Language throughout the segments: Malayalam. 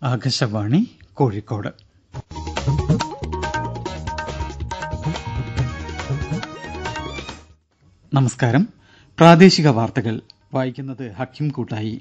ആകാശവാണി കോഴിക്കോട് നമസ്കാരം പ്രാദേശിക വാർത്തകൾ വായിക്കുന്നത് ഹക്കിം കൂട്ടായി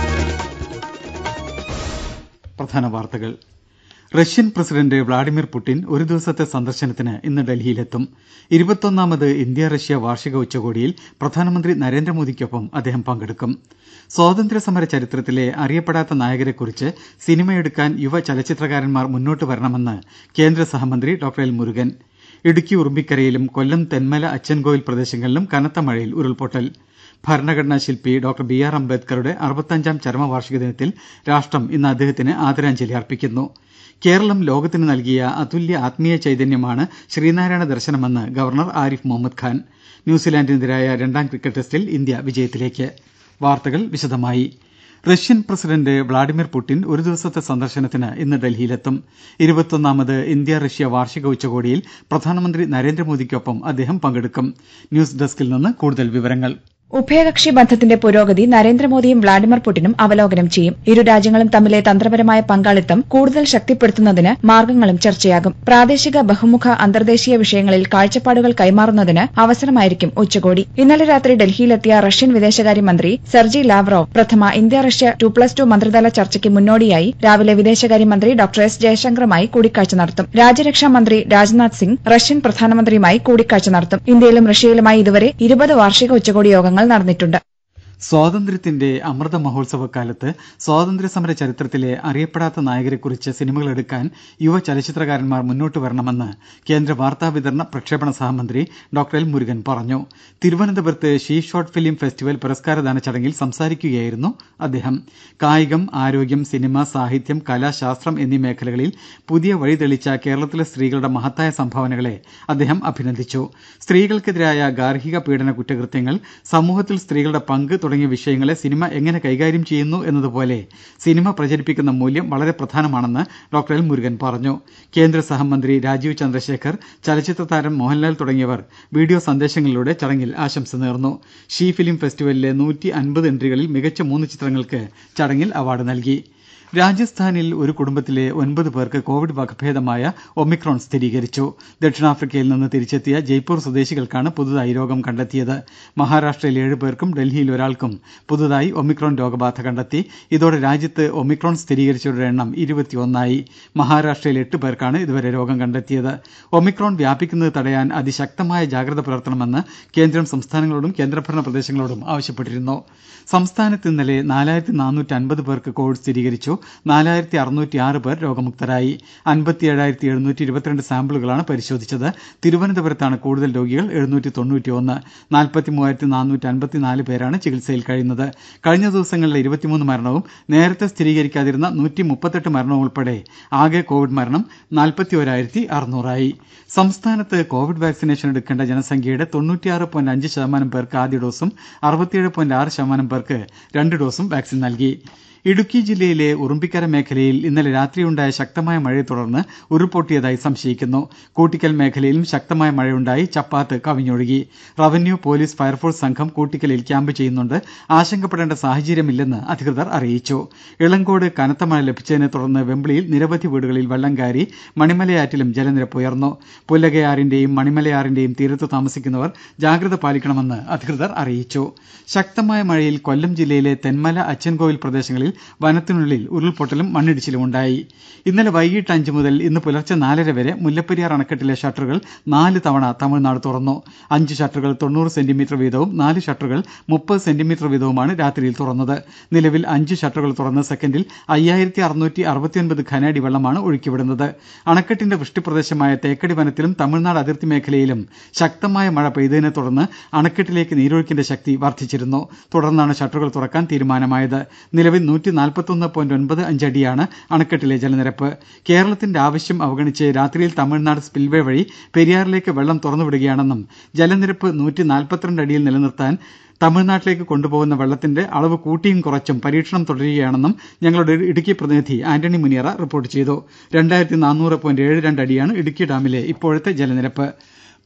പ്രധാന വാർത്തകൾ റഷ്യൻ പ്രസിഡന്റ് വ്ളാഡിമിർ പുടിൻ ഒരു ദിവസത്തെ സന്ദർശനത്തിന് ഇന്ന് ഡൽഹിയിലെത്തും ഇരുപത്തൊന്നാമത് ഇന്ത്യ റഷ്യ വാർഷിക ഉച്ചകോടിയിൽ പ്രധാനമന്ത്രി നരേന്ദ്രമോദിക്കൊപ്പം അദ്ദേഹം പങ്കെടുക്കും സ്വാതന്ത്ര്യസമര ചരിത്രത്തിലെ അറിയപ്പെടാത്ത നായകരെക്കുറിച്ച് സിനിമയെടുക്കാൻ യുവ ചലച്ചിത്രകാരന്മാർ മുന്നോട്ട് വരണമെന്ന് കേന്ദ്ര സഹമന്ത്രി ഡോക്ടർ എൽ മുരുകൻ ഇടുക്കി ഉറുമ്പിക്കരയിലും കൊല്ലം തെന്മല അച്ചൻകോവിൽ പ്രദേശങ്ങളിലും കനത്ത മഴയിൽ ഉരുൾപൊട്ടൽ ഭരണഘടനാ ശില്പി ഡോക്ടർ ബി ആർ അംബേദ്കറുടെ അറുപത്തഞ്ചാം ചരമവാർഷിക ദിനത്തിൽ രാഷ്ട്രം ഇന്ന് അദ്ദേഹത്തിന് ആദരാഞ്ജലി അർപ്പിക്കുന്നു കേരളം ലോകത്തിന് നൽകിയ അതുല്യ ആത്മീയ ചൈതന്യമാണ് ശ്രീനാരായണ ദർശനമെന്ന് ഗവർണർ ആരിഫ് മുഹമ്മദ് ഖാൻ ന്യൂസിലാന്റിനെതിരായ രണ്ടാം ക്രിക്കറ്റ് ടെസ്റ്റിൽ ഇന്ത്യ വിജയത്തിലേക്ക് വാർത്തകൾ വിശദമായി റഷ്യൻ പ്രസിഡന്റ് വ്ളാഡിമിർ പുടിൻ ഒരു ദിവസത്തെ സന്ദർശനത്തിന് ഇന്ന് ഡൽഹിയിലെത്തും ഇരുപത്തൊന്നാമത് ഇന്ത്യ റഷ്യ വാർഷിക ഉച്ചകോടിയിൽ പ്രധാനമന്ത്രി നരേന്ദ്രമോദിക്കൊപ്പം അദ്ദേഹം പങ്കെടുക്കും ന്യൂസ് ഡെസ്കിൽ നിന്ന് കൂടുതൽ വിവരങ്ങൾ ഉഭയകക്ഷി ബന്ധത്തിന്റെ പുരോഗതി നരേന്ദ്രമോദിയും വ്ളാഡിമിർ പുടിനും അവലോകനം ചെയ്യും ഇരു രാജ്യങ്ങളും തമ്മിലെ തന്ത്രപരമായ പങ്കാളിത്തം കൂടുതൽ ശക്തിപ്പെടുത്തുന്നതിന് മാർഗങ്ങളും ചർച്ചയാകും പ്രാദേശിക ബഹുമുഖ അന്തർദേശീയ വിഷയങ്ങളിൽ കാഴ്ചപ്പാടുകൾ കൈമാറുന്നതിന് അവസരമായിരിക്കും ഉച്ചകോടി ഇന്നലെ രാത്രി ഡൽഹിയിലെത്തിയ റഷ്യൻ വിദേശകാര്യമന്ത്രി സെർജി ലാവ്റോവ് പ്രഥമ India Russia two plus two മന്ത്രിതല ചർച്ചയ്ക്ക് മുന്നോടിയായി രാവിലെ വിദേശകാര്യമന്ത്രി ഡോക്ടർ എസ് ജയശങ്കറുമായി കൂടിക്കാഴ്ച നടത്തും രാജ്യരക്ഷാ മന്ത്രി രാജ്നാഥ് സിംഗ് റഷ്യൻ പ്രധാനമന്ത്രിയുമായി കൂടിക്കാഴ്ച നടത്തും ഇന്ത്യയിലും റഷ്യയിലുമായി ഇതുവരെ ഇരുപത് വാർഷിക ഉച്ചകോടി യോഗങ്ങൾ നടന്നിട്ടുണ്ട് സ്വാതന്ത്ര്യത്തിന്റെ അമൃത മഹോത്സവ കാലത്ത് സ്വാതന്ത്ര്യസമര ചരിത്രത്തിലെ അറിയപ്പെടാത്ത നായകരെക്കുറിച്ച് സിനിമകൾ എടുക്കാൻ യുവ ചലച്ചിത്രകാരന്മാർ മുന്നോട്ട് വരണമെന്ന് കേന്ദ്ര വാർത്താവിതരണ പ്രക്ഷേപണ സഹമന്ത്രി ഡോക്ടർ എൽ മുരുകൻ പറഞ്ഞു തിരുവനന്തപുരത്ത് ഷീ ഷോർട്ട് ഫിലിം ഫെസ്റ്റിവൽ പുരസ്കാരദാന ചടങ്ങിൽ സംസാരിക്കുകയായിരുന്നു അദ്ദേഹം കായികം ആരോഗ്യം സിനിമ സാഹിത്യം കല ശാസ്ത്രം എന്നീ മേഖലകളിൽ പുതിയ വഴി തെളിച്ച കേരളത്തിലെ സ്ത്രീകളുടെ മഹത്തായ സംഭാവനകളെ അദ്ദേഹം അഭിനന്ദിച്ചു സ്ത്രീകൾക്കെതിരായ ഗാർഹിക പീഡന കുറ്റകൃത്യങ്ങൾ സമൂഹത്തിൽ സ്ത്രീകളുടെ പങ്ക് തുടങ്ങിയ വിഷയങ്ങളെ സിനിമ എങ്ങനെ കൈകാര്യം ചെയ്യുന്നു എന്നതുപോലെ സിനിമ പ്രചരിപ്പിക്കുന്ന മൂല്യം വളരെ പ്രധാനമാണെന്ന് ഡോക്ടർ എൽ മുരുകൻ പറഞ്ഞു കേന്ദ്ര സഹമന്ത്രി രാജീവ് ചന്ദ്രശേഖർ ചലച്ചിത്ര താരം മോഹൻലാൽ തുടങ്ങിയവർ വീഡിയോ സന്ദേശങ്ങളിലൂടെ ചടങ്ങിൽ ആശംസ നേർന്നു ഷീ ഫിലിം ഫെസ്റ്റിവലിലെ നൂറ്റി അൻപത് എൻട്രികളിൽ മികച്ച മൂന്ന് ചിത്രങ്ങൾക്ക് ചടങ്ങിൽ അവാർഡ് നൽകി രാജസ്ഥാനിൽ ഒരു കുടുംബത്തിലെ ഒൻപത് പേർക്ക് കോവിഡ് വകഭേദമായ ഒമിക്രോൺ സ്ഥിരീകരിച്ചു ദക്ഷിണാഫ്രിക്കയിൽ നിന്ന് തിരിച്ചെത്തിയ ജയ്പൂർ സ്വദേശികൾക്കാണ് പുതുതായി രോഗം കണ്ടെത്തിയത് മഹാരാഷ്ട്രയിൽ ഏഴ് പേർക്കും ഡൽഹിയിൽ ഒരാൾക്കും പുതുതായി ഒമിക്രോൺ രോഗബാധ കണ്ടെത്തി ഇതോടെ രാജ്യത്ത് ഒമിക്രോൺ സ്ഥിരീകരിച്ചവരുടെ എണ്ണം ഇരുപത്തിയൊന്നായി മഹാരാഷ്ട്രയിൽ എട്ട് പേർക്കാണ് ഇതുവരെ രോഗം കണ്ടെത്തിയത് ഒമിക്രോൺ വ്യാപിക്കുന്നത് തടയാൻ അതിശക്തമായ ജാഗ്രത പുലർത്തണമെന്ന് കേന്ദ്രം സംസ്ഥാനങ്ങളോടും കേന്ദ്രഭരണ പ്രദേശങ്ങളോടും ആവശ്യപ്പെട്ടിരുന്നു സംസ്ഥാനത്ത് ഇന്നലെ നാലായിരത്തി നാനൂറ്റി അൻപത് പേർക്ക് കോവിഡ് സ്ഥിരീകരിച്ചു നാലായിരത്തി അറുന്നൂറ്റി ആറ് പേർ രോഗമുക്തരായി അൻപത്തിയേഴായിരത്തി എഴുന്നൂറ്റി ഇരുപത്തിരണ്ട് സാമ്പിളുകളാണ് പരിശോധിച്ചത് തിരുവനന്തപുരത്താണ് കൂടുതൽ രോഗികൾ എഴുന്നൂറ്റി തൊണ്ണൂറ്റിയൊന്ന് നാൽപ്പത്തി മൂവായിരത്തി നാനൂറ്റി അൻപത്തിനാല് പേരാണ് ചികിത്സയിൽ കഴിയുന്നത് കഴിഞ്ഞ ദിവസങ്ങളിലെ ഇരുപത്തിമൂന്ന് മരണവും നേരത്തെ സ്ഥിരീകരിക്കാതിരുന്ന നൂറ്റി മുപ്പത്തെട്ട് മരണവും ഉൾപ്പെടെ ആകെ കോവിഡ് മരണം നാൽപ്പത്തി ഒരായിരത്തി അറുന്നൂറായി സംസ്ഥാനത്ത് കോവിഡ് വാക്സിനേഷൻ എടുക്കേണ്ട ജനസംഖ്യയുടെ തൊണ്ണൂറ്റിയാറ് പോയിന്റ് അഞ്ച് ശതമാനം പേർക്ക് ആദ്യ ഡോസും അറുപത്തിയേഴ് പോയിന്റ് ആറ് ശതമാനം പേർക്ക് രണ്ട് ഡോസും വാക്സിൻ നൽകി ഇടുക്കി ജില്ലയിലെ ഉറുമ്പിക്കര മേഖലയിൽ ഇന്നലെ രാത്രിയുണ്ടായ ശക്തമായ മഴയെ തുടർന്ന് ഉരുൾപൊട്ടിയതായി സംശയിക്കുന്നു കൂട്ടിക്കൽ മേഖലയിലും ശക്തമായ മഴയുണ്ടായി ചപ്പാത്ത് കവിഞ്ഞൊഴുകി റവന്യൂ പോലീസ് ഫയർഫോഴ്സ് സംഘം കൂട്ടിക്കലിൽ ക്യാമ്പ് ചെയ്യുന്നുണ്ട് ആശങ്കപ്പെടേണ്ട സാഹചര്യമില്ലെന്ന് അധികൃതർ അറിയിച്ചു ഇളങ്കോട് കനത്ത മഴ ലഭിച്ചതിനെ തുടർന്ന് വെമ്പിളിയിൽ നിരവധി വീടുകളിൽ വെള്ളം കയറി മണിമലയാറ്റിലും ജലനിരപ്പ് ഉയർന്നു പുല്ലകയാറിന്റെയും മണിമലയാറിന്റെയും തീരത്ത് താമസിക്കുന്നവർ ജാഗ്രത പാലിക്കണമെന്ന് അധികൃതർ അറിയിച്ചു ശക്തമായ മഴയിൽ കൊല്ലം ജില്ലയിലെ തെന്മല അച്ചൻകോവിൽ പ്രദേശങ്ങളിൽ വനത്തിനുള്ളിൽ ഉരുൾപൊട്ടലും മണ്ണിടിച്ചിലും ഉണ്ടായി ഇന്നലെ വൈകിട്ട് അഞ്ച് മുതൽ ഇന്ന് പുലർച്ചെ നാലര വരെ മുല്ലപ്പെരിയാർ അണക്കെട്ടിലെ ഷട്ടറുകൾ നാല് തവണ തമിഴ്നാട് തുറന്നു അഞ്ച് ഷട്ടറുകൾ തൊണ്ണൂറ് സെന്റിമീറ്റർ വീതവും നാല് ഷട്ടറുകൾ മുപ്പത് സെന്റിമീറ്റർ വീതവുമാണ് രാത്രിയിൽ തുറന്നത് നിലവിൽ അഞ്ച് ഷട്ടറുകൾ തുറന്ന് സെക്കൻഡിൽ അയ്യായിരത്തി അറുന്നൂറ്റി അറുപത്തിയൊൻപത് ഘനഅടി വെള്ളമാണ് ഒഴുക്കിവിടുന്നത് അണക്കെട്ടിന്റെ വൃഷ്ടിപ്രദേശമായ തേക്കടി വനത്തിലും തമിഴ്നാട് അതിർത്തി മേഖലയിലും ശക്തമായ മഴ പെയ്തതിനെ തുടർന്ന് അണക്കെട്ടിലേക്ക് നീരൊഴുക്കിന്റെ ശക്തി വർദ്ധിച്ചിരുന്നു തുടർന്നാണ് ഷട്ടറുകൾ തുറക്കാൻ തീരുമാനമായത് നിലവിൽ നൂറ്റി നാൽപ്പത്തൊന്ന് പോയിന്റ് ഒൻപത് അഞ്ചടിയാണ് അണക്കെട്ടിലെ ജലനിരപ്പ് കേരളത്തിന്റെ ആവശ്യം അവഗണിച്ച് രാത്രിയിൽ തമിഴ്നാട് സ്പിൽവേ വഴി പെരിയാറിലേക്ക് വെള്ളം തുറന്നുവിടുകയാണെന്നും ജലനിരപ്പ് നൂറ്റി നാൽപ്പത്തിരണ്ട് അടിയിൽ നിലനിർത്താൻ തമിഴ്നാട്ടിലേക്ക് കൊണ്ടുപോകുന്ന വെള്ളത്തിന്റെ അളവ് കൂട്ടിയും കുറച്ചും പരീക്ഷണം തുടരുകയാണെന്നും ഞങ്ങളുടെ ഇടുക്കി പ്രതിനിധി ആന്റണി മുനിയറ റിപ്പോർട്ട് ചെയ്തു രണ്ടായിരത്തി നാനൂറ് പോയിന്റ് ഏഴ് രണ്ട് അടിയാണ് ഇടുക്കി ഡാമിലെ ഇപ്പോഴത്തെ ജലനിരപ്പ്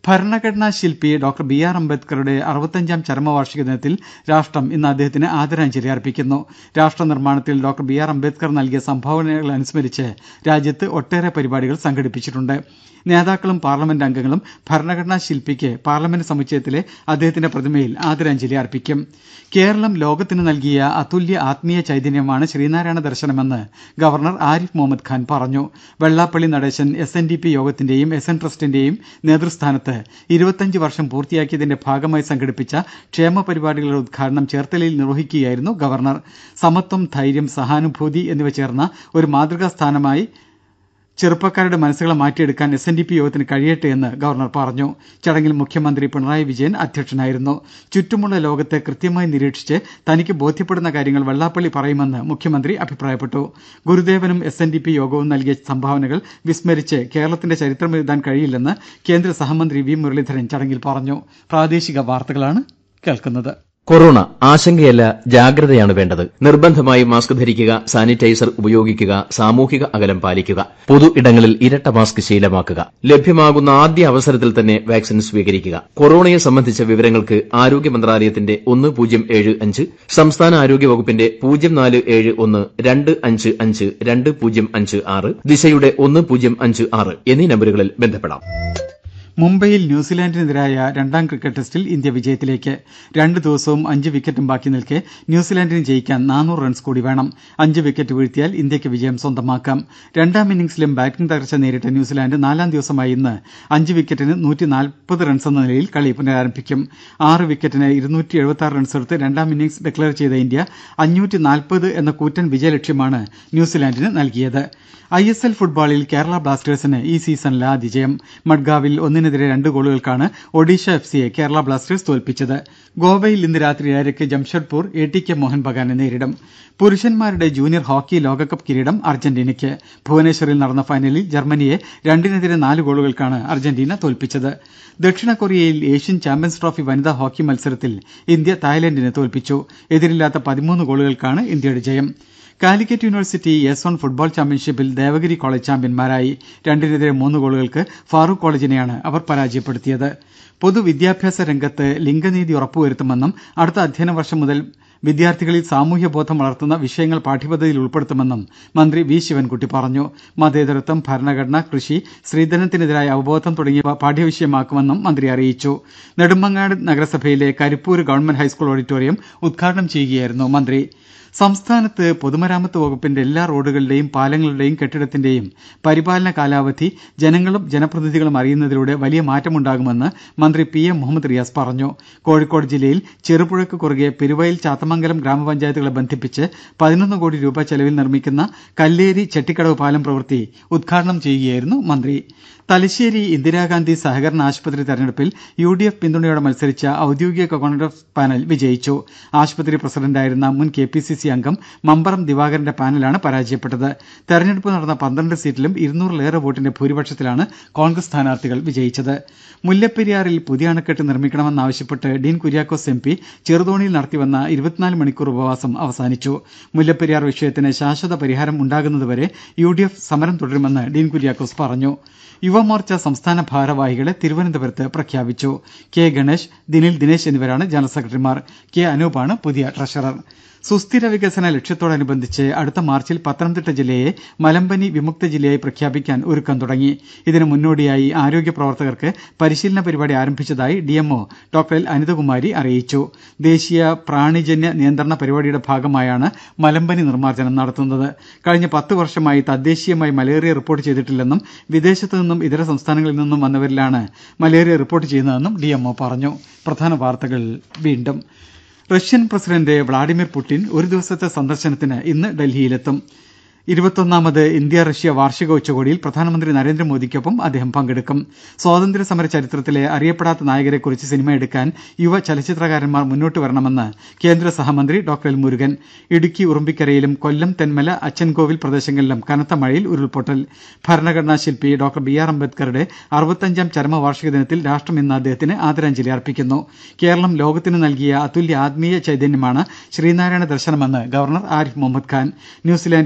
ഭരണഘടനാ ശില്പി ഡോക്ടർ ബി ആർ അംബേദ്കറുടെ അറുപത്തഞ്ചാം ചരമവാർഷിക ദിനത്തിൽ രാഷ്ട്രം ഇന്ന് അദ്ദേഹത്തിന് ആദരാഞ്ജലി അർപ്പിക്കുന്നു രാഷ്ട്ര നിർമ്മാണത്തിൽ ഡോക്ടർ ബി ആർ അംബേദ്കർ നൽകിയ സംഭാവനകൾ അനുസ്മരിച്ച് രാജ്യത്ത് ഒട്ടേറെ പരിപാടികൾ സംഘടിപ്പിച്ചിട്ടുണ്ട് നേതാക്കളും പാർലമെന്റ് അംഗങ്ങളും ഭരണഘടനാ ശില്പിക്ക് പാർലമെന്റ് സമുച്ചയത്തിലെ അദ്ദേഹത്തിന്റെ പ്രതിമയിൽ ആദരാഞ്ജലി അർപ്പിക്കും കേരളം ലോകത്തിന് നൽകിയ അതുല്യ ആത്മീയ ചൈതന്യമാണ് ശ്രീനാരായണ ദർശനമെന്ന് ഗവർണർ ആരിഫ് മുഹമ്മദ് ഖാൻ പറഞ്ഞു Vellappally Natesan S N D P യോഗത്തിന്റെയും എസ് എൻ ട്രസ്റ്റിന്റെയും നേതൃസ്ഥാനത്ത് ഇരുപത്തഞ്ച് വർഷം പൂർത്തിയാക്കിയതിന്റെ ഭാഗമായി സംഘടിപ്പിച്ച ക്ഷേമ പരിപാടികളുടെ ഉദ്ഘാടനം ചേർത്തലയിൽ നിർവഹിക്കുകയായിരുന്നു ഗവർണർ സമത്വം ധൈര്യം സഹാനുഭൂതി എന്നിവ ചേർന്ന ഒരു മാതൃകാ സ്ഥാനമായി ചെറുപ്പക്കാരുടെ മനസ്സുകളെ മാറ്റിയെടുക്കാൻ എസ് എൻ ഡി പി യോഗത്തിന് കഴിയട്ടെ എന്ന് ഗവർണർ പറഞ്ഞു ചടങ്ങിൽ മുഖ്യമന്ത്രി പിണറായി വിജയൻ അധ്യക്ഷനായിരുന്നു ചുറ്റുമുള്ള ലോകത്തെ കൃത്യമായി നിരീക്ഷിച്ച് തനിക്ക് ബോധ്യപ്പെടുന്ന കാര്യങ്ങൾ വെള്ളാപ്പള്ളി പറയുമെന്ന് മുഖ്യമന്ത്രി അഭിപ്രായപ്പെട്ടു ഗുരുദേവനും എസ് എൻ ഡി പി യോഗവും നൽകിയ സംഭാവനകൾ വിസ്മരിച്ച് കേരളത്തിന്റെ ചരിത്രം എഴുതാൻ കഴിയില്ലെന്ന് കേന്ദ്ര സഹമന്ത്രി വി മുരളീധരൻ ചടങ്ങിൽ പറഞ്ഞു പ്രാദേശിക വാർത്തകളാണ് കേൾക്കുന്നത് കൊറോണ ആശങ്കയല്ല ജാഗ്രതയാണ് വേണ്ടത് നിർബന്ധമായി മാസ്ക് ധരിക്കുക സാനിറ്റൈസർ ഉപയോഗിക്കുക സാമൂഹിക അകലം പാലിക്കുക പൊതു ഇടങ്ങളിൽ ഇരട്ട മാസ്ക് ശീലമാക്കുക ലഭ്യമാകുന്ന ആദ്യ അവസരത്തിൽ തന്നെ വാക്സിൻ സ്വീകരിക്കുക കൊറോണയെ സംബന്ധിച്ച വിവരങ്ങൾക്ക് ആരോഗ്യ മന്ത്രാലയത്തിന്റെ ഒന്ന് പൂജ്യം ഏഴ് അഞ്ച് സംസ്ഥാന ആരോഗ്യ വകുപ്പിന്റെ പൂജ്യം നാല് ഏഴ് ഒന്ന് രണ്ട് അഞ്ച് അഞ്ച് രണ്ട് പൂജ്യം അഞ്ച് ആറ് ദിശയുടെ ഒന്ന് പൂജ്യം അഞ്ച് ആറ് എന്നീ നമ്പറുകളിൽ ബന്ധപ്പെടാം മുംബൈയിൽ ന്യൂസിലാൻഡിനെതിരായ രണ്ടാം ക്രിക്കറ്റ് ടെസ്റ്റിൽ ഇന്ത്യ വിജയത്തിലേക്ക് രണ്ട് ദിവസവും അഞ്ച് വിക്കറ്റും ബാക്കി നിൽക്കെ ന്യൂസിലാൻഡിന് ജയിക്കാൻ നാനൂറ് റൺസ് കൂടി വേണം അഞ്ച് വിക്കറ്റ് വീഴ്ത്തിയാൽ ഇന്ത്യക്ക് വിജയം സ്വന്തമാക്കാം രണ്ടാം ഇന്നിംഗ്സിലും ബാറ്റിംഗ് തകർച്ച നേരിട്ട ന്യൂസിലാൻഡ് നാലാം ദിവസമായ ഇന്ന് അഞ്ച് വിക്കറ്റിന് നൂറ്റി നാൽപ്പത് റൺസ് എന്ന നിലയിൽ കളി പുനരാരംഭിക്കും ആറ് വിക്കറ്റിന് ഇരുന്നൂറ്റി എഴുപത്തി ആറ് റൺസ് എടുത്ത് രണ്ടാം ഇന്നിംഗ്സ് ഡിക്ലെയർ ചെയ്ത ഇന്ത്യ അഞ്ഞൂറ്റി നാൽപ്പത് എന്ന കൂറ്റൻ വിജയലക്ഷ്യമാണ് ന്യൂസിലാൻഡിന് നൽകിയത് ഐ എസ് എൽ ഫുട്ബോളിൽ കേരള ബ്ലാസ്റ്റേഴ്സിന് ഈ സീസണിലെ ആദ്യ ജയം മഡ്ഗാവിൽ ഒന്നിനെതിരെ രണ്ട് ഗോളുകൾക്കാണ് ഒഡീഷ എഫ് സിയെ കേരള ബ്ലാസ്റ്റേഴ്സ് തോൽപ്പിച്ചത് ഗോവയിൽ ഇന്ന് രാത്രി ഏഴരയ്ക്ക് Jamshedpur A T K Mohan ബഗാനെ നേരിടും പുരുഷന്മാരുടെ ജൂനിയർ ഹോക്കി ലോകകപ്പ് കിരീടം അർജന്റീനയ്ക്ക് ഭുവനേശ്വറിൽ നടന്ന ഫൈനലിൽ ജർമ്മനിയെ രണ്ടിനെതിരെ നാല് ഗോളുകൾക്കാണ് അർജന്റീന തോൽപ്പിച്ചത് ദക്ഷിണ കൊറിയയിൽ ഏഷ്യൻ ചാമ്പ്യൻസ് ട്രോഫി വനിതാ ഹോക്കി മത്സരത്തിൽ ഇന്ത്യ തായ്ലൻഡിനെ തോൽപ്പിച്ചു എതിരില്ലാത്ത പതിമൂന്ന് ഗോളുകൾക്കാണ് ഇന്ത്യയുടെ ജയം Calicut university S one football ചാമ്പ്യൻഷിപ്പിൽ ദേവഗിരി കോളേജ് ചാമ്പ്യന്മാരായി രണ്ടിനെതിരെ മൂന്ന് ഗോളുകൾക്ക് ഫാറൂഖ് കോളേജിനെയാണ് അവർ പരാജയപ്പെടുത്തിയത് പൊതുവിദ്യാഭ്യാസ രംഗത്ത് ലിംഗനീതി ഉറപ്പുവരുത്തുമെന്നും അടുത്ത അധ്യയന വർഷം മുതൽ വിദ്യാർത്ഥികളിൽ സാമൂഹ്യ ബോധം വളർത്തുന്ന വിഷയങ്ങൾ പാഠ്യപദ്ധതിയിൽ ഉൾപ്പെടുത്തുമെന്നും മന്ത്രി വി ശിവൻകുട്ടി പറഞ്ഞു മതേതരത്വം ഭരണഘടന കൃഷി സ്ത്രീധനത്തിനെതിരായ അവബോധം തുടങ്ങിയവ പാഠ്യവിഷയമാക്കുമെന്നും മന്ത്രി അറിയിച്ചു നെടുമങ്ങാട് നഗരസഭയിലെ കരിപ്പൂർ ഗവൺമെന്റ് ഹൈസ്കൂൾ ഓഡിറ്റോറിയം ഉദ്ഘാടനം ചെയ്യുകയായിരുന്നു മന്ത്രി സംസ്ഥാനത്ത് പൊതുമരാമത്ത് വകുപ്പിന്റെ എല്ലാ റോഡുകളുടെയും പാലങ്ങളുടെയും കെട്ടിടത്തിന്റെയും പരിപാലന കാലാവധി ജനങ്ങളും ജനപ്രതിനിധികളും അറിയുന്നതിലൂടെ വലിയ മാറ്റമുണ്ടാകുമെന്ന് മന്ത്രി പി എം മുഹമ്മദ് റിയാസ് പറഞ്ഞു കോഴിക്കോട് ജില്ലയിൽ ചെറുപുഴയ്ക്ക് കുറുകെ പെരുവയൽ ചാത്തമംഗലം ഗ്രാമപഞ്ചായത്തുകളെ ബന്ധിപ്പിച്ച് പതിനൊന്ന് കോടി രൂപ ചെലവിൽ നിർമ്മിക്കുന്ന കല്ലേരി ചെട്ടിക്കടവ് പാലം പ്രവൃത്തി ഉദ്ഘാടനം ചെയ്യുകയായിരുന്നു മന്ത്രി തലശ്ശേരി ഇന്ദിരാഗാന്ധി സഹകരണ ആശുപത്രി തെരഞ്ഞെടുപ്പിൽ യു ഡി എഫ് പിന്തുണയോടെ മത്സരിച്ച ഔദ്യോഗിക കോൺഗ്രസ് പാനൽ വിജയിച്ചു ആശുപത്രി പ്രസിഡന്റായിരുന്ന മുൻ കെ പി സി സി അംഗം മമ്പറം ദിവാകരന്റെ പാനലാണ് പരാജയപ്പെട്ടത് തെരഞ്ഞെടുപ്പ് നടന്ന പന്ത്രണ്ട് സീറ്റിലും ഇരുന്നൂറിലേറെ വോട്ടിന്റെ ഭൂരിപക്ഷത്തിലാണ് കോൺഗ്രസ് സ്ഥാനാർത്ഥികൾ വിജയിച്ചത് മുല്ലപ്പെരിയാറിൽ പുതിയ അണക്കെട്ട് നിർമ്മിക്കണമെന്നാവശ്യപ്പെട്ട് ഡീൻ കുര്യാക്കോസ് എം പി ചെറുതോണിയിൽ നടത്തിവന്ന ഇരുപത്തിനാല് മണിക്കൂർ ഉപവാസം അവസാനിച്ചു മുല്ലപ്പെരിയാർ വിഷയത്തിന് ശാശ്വത പരിഹാരം ഉണ്ടാകുന്നതുവരെ യു ഡി എഫ് സമരം തുടരുമെന്ന് ഡീൻ കുര്യാക്കോസ് പറഞ്ഞു യുവമോർച്ച സംസ്ഥാന ഭാരവാഹികളെ തിരുവനന്തപുരത്ത് പ്രഖ്യാപിച്ചു കെ ഗണേഷ് ദിനിൽ ദിനേശ് എന്നിവരാണ് ജനറൽ സെക്രട്ടറിമാർ കെ അനൂപാണ് പുതിയ ട്രഷറർ സുസ്ഥിര വികസന ലക്ഷ്യത്തോടനുബന്ധിച്ച് അടുത്ത മാർച്ചിൽ പത്തനംതിട്ട ജില്ലയെ മലമ്പനി വിമുക്ത ജില്ലയായി പ്രഖ്യാപിക്കാൻ ഒരുക്കം തുടങ്ങി ഇതിന് മുന്നോടിയായി ആരോഗ്യ പ്രവർത്തകർക്ക് പരിശീലന പരിപാടി ആരംഭിച്ചതായി ഡിഎംഒ ഡോക്ടർ എൽ അനിതകുമാരി അറിയിച്ചു ദേശീയ പ്രാണിജന്യ നിയന്ത്രണ പരിപാടിയുടെ ഭാഗമായാണ് മലമ്പനി നിർമ്മാർജ്ജനം നടത്തുന്നത് കഴിഞ്ഞ പത്ത് വർഷമായി തദ്ദേശീയമായി മലേറിയ റിപ്പോർട്ട് ചെയ്തിട്ടില്ലെന്നും വിദേശത്തു നിന്നും ഇതര സംസ്ഥാനങ്ങളിൽ നിന്നും വന്നവരിലാണ് മലേറിയ റിപ്പോർട്ട് ചെയ്യുന്നതെന്നും ഡിഎംഒ പറഞ്ഞു പ്രധാന വാർത്തകൾ വീണ്ടും റഷ്യൻ പ്രസിഡന്റ് വ്ളാഡിമിർ പുടിൻ ഒരു ദിവസത്തെ സന്ദർശനത്തിന് ഇന്ന് ഡൽഹിയിലെത്തും ഇരുപത്തൊന്നാമത് ഇന്ത്യ റഷ്യ വാർഷിക ഉച്ചകോടിയിൽ പ്രധാനമന്ത്രി നരേന്ദ്രമോദിക്കൊപ്പം അദ്ദേഹം പങ്കെടുക്കും സ്വാതന്ത്ര്യ സമര ചരിത്രത്തിലെ അറിയപ്പെടാത്ത നായകരെക്കുറിച്ച് സിനിമയെടുക്കാൻ യുവ ചലച്ചിത്രകാരന്മാർ മുന്നോട്ട് വരണമെന്ന് കേന്ദ്ര സഹമന്ത്രി ഡോക്ടർ എൽ മുരുകൻ ഇടുക്കി ഉറുമ്പിക്കരയിലും കൊല്ലം തെന്മല അച്ചൻകോവിൽ പ്രദേശങ്ങളിലും കനത്ത മഴയിൽ ഉരുൾപൊട്ടൽ ഭരണഘടനാ ശില്പി ഡോക്ടർ ബി ആർ അംബേദ്കറുടെ അറുപത്തഞ്ചാം ചരമവാർഷിക ദിനത്തിൽ രാഷ്ട്രം ഇന്ന് അദ്ദേഹത്തിന് ആദരാഞ്ജലി അർപ്പിക്കുന്നു കേരളം ലോകത്തിന് നൽകിയ അതുല്യ ആത്മീയ ചൈതന്യമാണ് ശ്രീനാരായണ ദർശനമെന്ന് ഗവർണർ ആരിഫ് മുഹമ്മദ് ഖാൻ ന്യൂസിലാൻഡിനെതിരായ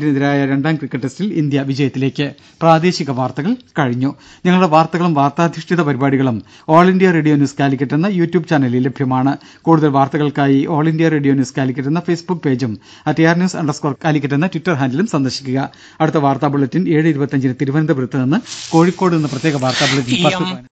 രണ്ടാം ക്രിക്കറ്റ് ടെസ്റ്റിൽ ഇന്ത്യ വിജയത്തിലേക്ക് പ്രാദേശിക വാർത്തകൾ കഴിഞ്ഞു ഞങ്ങളുടെ വാർത്തകളും വാർത്താധിഷ്ഠിത പരിപാടികളും all India radio news Calicut എന്ന യൂട്യൂബ് ചാനലിൽ ലഭ്യമാണ് കൂടുതൽ വാർത്തകൾക്കായി all India radio news Calicut എന്ന ഫേസ്ബുക്ക് പേജും at air news underscore Calicut എന്ന ട്വിറ്റർ ഹാൻഡിലും സന്ദർശിക്കുക അടുത്ത വാർത്താ ബുള്ളറ്റിൻ ഏഴ് ഇരുപത്തിയഞ്ചിന് തിരുവനന്തപുരത്ത് നിന്ന് കോഴിക്കോട് നിന്ന് പ്രത്യേക വാർത്താ ബുള്ളറ്റിൻ പത്ത്